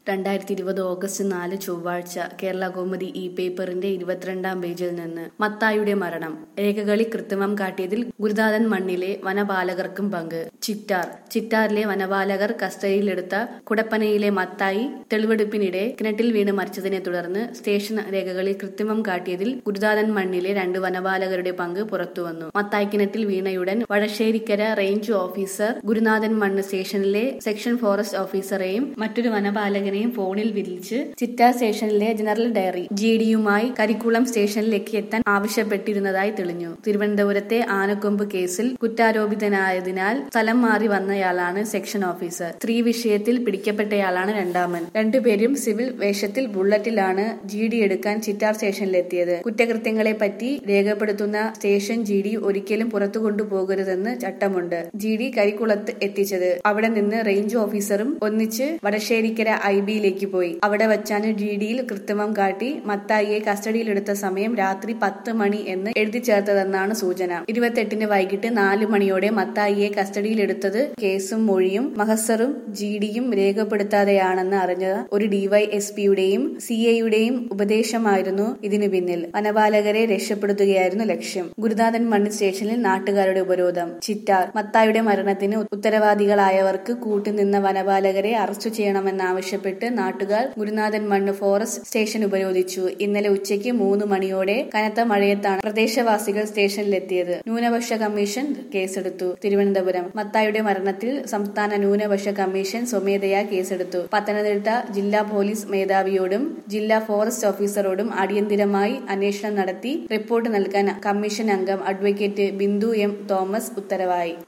രണ്ടായിരത്തി ഇരുപത് ഓഗസ്റ്റ് നാല് ചൊവ്വാഴ്ച കേരള കൗമുദി ഇ പേപ്പറിന്റെ ഇരുപത്തിരണ്ടാം പേജിൽ നിന്ന് മത്തായുടെ മരണം രേഖകളിൽ കൃത്രിമം കാട്ടിയതിൽ ഗുരുദാതൻ മണ്ണിലെ വനപാലകർക്കും പങ്ക് ചിറ്റാർ ചിറ്റാറിലെ വനപാലകർ കസ്റ്റഡിയിലെടുത്ത കുടപ്പനയിലെ മത്തായി തെളിവെടുപ്പിനിടെ കിണറ്റിൽ വീണ് മരിച്ചതിനെ തുടർന്ന് സ്റ്റേഷൻ രേഖകളിൽ കൃത്രിമം കാട്ടിയതിൽ ഗുരുദാതൻ മണ്ണിലെ രണ്ട് വനപാലകരുടെ പങ്ക് പുറത്തുവന്നു മത്തായി കിണറ്റിൽ വീണയുടൻ വടശ്ശേരിക്കര റേഞ്ച് ഓഫീസർ ഗുരുനാഥൻ മണ്ണ് സ്റ്റേഷനിലെ സെക്ഷൻ ഫോറസ്റ്റ് ഓഫീസറെയും മറ്റൊരു വനപാലകനെയും ഫോണിൽ വിളിച്ച് ചിറ്റാർ സ്റ്റേഷനിലെ ജനറൽ ഡയറി ജി ഡിയുമായി കരിക്കുളം സ്റ്റേഷനിലേക്ക് എത്താൻ ആവശ്യപ്പെട്ടിരുന്നതായി തെളിഞ്ഞു തിരുവനന്തപുരത്തെ ആനക്കൊമ്പ് കേസിൽ കുറ്റാരോപിതനായതിനാൽ സ്ഥലം മാറി വന്നയാളാണ് സെക്ഷൻ ഓഫീസർ സ്ത്രീ വിഷയത്തിൽ പിടിക്കപ്പെട്ടയാളാണ് രണ്ടാമൻ രണ്ടുപേരും സിവിൽ വേഷത്തിൽ ബുള്ളറ്റിലാണ് ജി ഡി എടുക്കാൻ ചിറ്റാർ സ്റ്റേഷനിലെത്തിയത് കുറ്റകൃത്യങ്ങളെ പറ്റി രേഖപ്പെടുത്തുന്ന സ്റ്റേഷൻ ജി ഡി ഒരിക്കലും പുറത്തു കൊണ്ടുപോകരുതെന്ന് ചട്ടമുണ്ട് ജി ഡി കരിക്കുളത്ത് എത്തിച്ചത് അവിടെ നിന്ന് റേഞ്ച് ഓഫീസറും ഒന്നിച്ച് വടശ്ശേരിക്കര ഐ ബിയിലേക്ക് പോയി അവിടെ വച്ചാണ് ജി ഡിയിൽ കൃത്രിമം കാട്ടി മത്തായിയെ കസ്റ്റഡിയിലെടുത്ത സമയം രാത്രി പത്ത് മണി എന്ന് എഴുതി ചേർത്തതെന്നാണ് സൂചന ഇരുപത്തെട്ടിന് വൈകിട്ട് നാല് മണിയോടെ മത്തായിയെ കസ്റ്റഡിയിലെടുത്തത് കേസും മൊഴിയും മഹസറും ജി ഡിയും രേഖപ്പെടുത്താതെയാണെന്ന് അറിഞ്ഞ ഒരു ഡിവൈഎസ്പിയുടെയും സി എയുടെയും ഉപദേശമായിരുന്നു ഇതിനു പിന്നിൽ വനപാലകരെ രക്ഷപ്പെടുത്തുകയായിരുന്നു ലക്ഷ്യം ഗുരുനാഥൻ മണ്ണ് സ്റ്റേഷനിൽ നാട്ടുകാരുടെ ഉപരോധം ചിറ്റാർ മത്തായുടെ മരണത്തിന് ഉത്തരവാദികളായവർക്ക് കൂട്ടുനിന്ന വനപാലകരെ അറസ്റ്റ് ചെയ്യണമെന്നാവശ്യപ്പെട്ട് നാട്ടുകാർ ഗുരുനാഥൻ മണ്ണ് ഫോറസ്റ്റ് സ്റ്റേഷൻ ഉപരോധിച്ചു ഇന്നലെ ഉച്ചയ്ക്ക് മൂന്ന് മണിയോടെ കനത്ത മഴയത്താണ് പ്രദേശവാസികൾ സ്റ്റേഷനിലെത്തിയത് ന്യൂനപക്ഷ കമ്മീഷൻ കേസെടുത്തു തിരുവനന്തപുരം മത്തായുടെ മരണത്തിൽ സംസ്ഥാന ന്യൂനപക്ഷ കമ്മീഷൻ സ്വമേധയാ കേസെടുത്തു പത്തനംതിട്ട ജില്ലാ പോലീസ് മേധാവിയോടും ജില്ലാ ഫോറസ്റ്റ് ഓഫീസറോടും അടിയന്തിരമായി അന്വേഷണം നടത്തി റിപ്പോർട്ട് നൽകാൻ കമ്മീഷൻ അംഗം അഡ്വക്കേറ്റ് ബിന്ദു എം തോമസ് ഉത്തരവായി